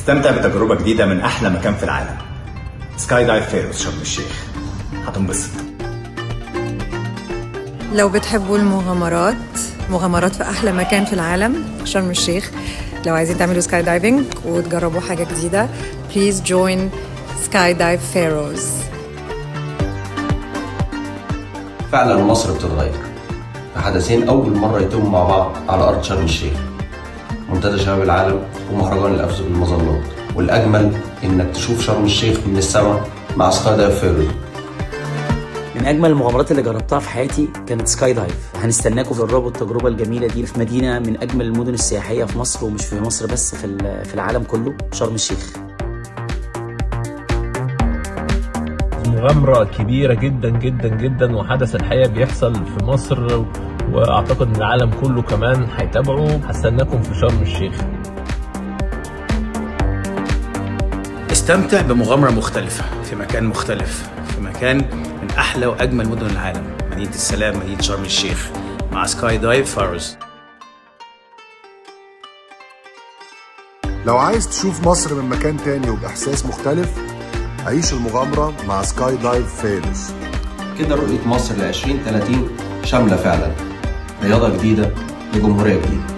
استمتع بتجربة جديدة من أحلى مكان في العالم سكاي دايف فيروز شرم الشيخ هتنبسط لو بتحبوا المغامرات مغامرات في احلى مكان في العالم شرم الشيخ لو عايزين تعملوا سكاي دايفنج وتجربوا حاجه جديده بليز جوين سكاي دايف فيروز فعلا مصر بتتغير في حدثين أول مرة يتموا مع بعض على أرض شرم الشيخ منتدى شباب العالم ومهرجان القفز بالمظلات والأجمل إنك تشوف شرم الشيخ من السماء مع سكاي دايف فيروز من اجمل المغامرات اللي جربتها في حياتي كانت سكاي دايف هنستناكم تجربوا التجربه الجميله دي في مدينه من اجمل المدن السياحيه في مصر ومش في مصر بس في ال- في العالم كله شرم الشيخ مغامرة كبيرة جدا جدا جدا وحدث الحقيقة بيحصل في مصر واعتقد ان العالم كله كمان هيتابعه هستناكم في شرم الشيخ استمتع بمغامرة مختلفة في مكان مختلف في مكان من أحلى وأجمل مدن العالم مدينة السلام مدينة شرم الشيخ مع سكاي دايف فاروز لو عايز تشوف مصر من مكان تاني وبإحساس مختلف عيش المغامرة مع سكاي دايف فيروز كده رؤية مصر ل 2030 شاملة فعلا رياضة جديدة لجمهورية جديدة